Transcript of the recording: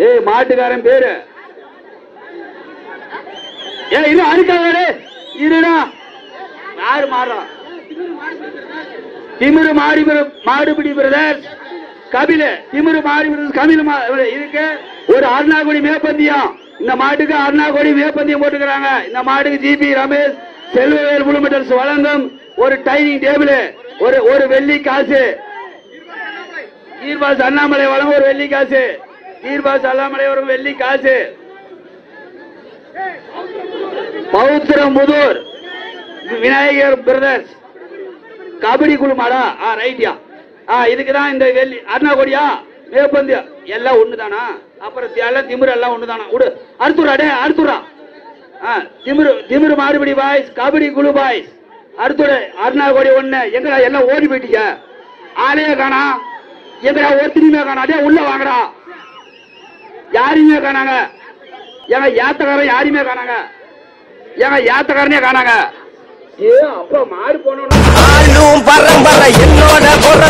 ஏய் மாட்டுக்காரன் பேரு ஏ இது அறுக்காதே இருடா யாரு மாறா திமிரு மாடி பிர- மாடுபிடி பிரதர்ஸ் கபில திமிரு மாடி பிரதர்ஸ் கபில மா- இதுக்கு ஒரு அருணாகுடி மேப்பந்தியம் இந்த மாட்டுக்கு அருணாகுடி மேப்பந்தியம் போட்டுக்கிறாங்க இந்த மாட்டுக்கு ஜிபி ரமேஷ் செல்வவேல் புளுமெட்டல்ஸ் வழங்கும் ஒரு டைனிங் டேபிள் ஒரு ஒரு வெள்ளி காசு ஈர்பாஸ் அண்ணாமலை வழங்கும் ஒரு வெள்ளி காசு ஈர்பாஸ் அண்ணாமலை வழங்கும் வெள்ளி காசு பௌத்திரமுதூர் விநாயகர் பிரதர்ஸ் கபடி குழுமாடா ஆ ரைட்யா ஆ இதுக்கு தான் இந்த வெள்ளி அருணாகோடியா மேப்பந்தியா எல்லாம் ஒண்ணுதானா அப்புறம் தி- எல்லாம் திமிரு எல்லாம் ஒண்ணுதானா விடு அடுத்துறா டே அடுத்துறா ஆ திமிரு திமிரு மாறுபடி பாய்ஸ் கபடி குழு பாய்ஸ் அடுத்துடு அருணாகோடி ஒண்ணு எங்கடா எல்லாம் ஓடி போயிட்டீங்க ஆளே காணா எங்கடா ஒருத்தனையுமே காணா டே உள்ள வாங்கடா யாரையுமே காணாங்க ஏங்க யாத்தக்காரன் யாரையுமே காணாங்க ஏங்க யாத்தக்காரனே காணாங்க ஏ அப்பா மாடு போனோம்னா ஆளும் பரம்பரை என்னோட புற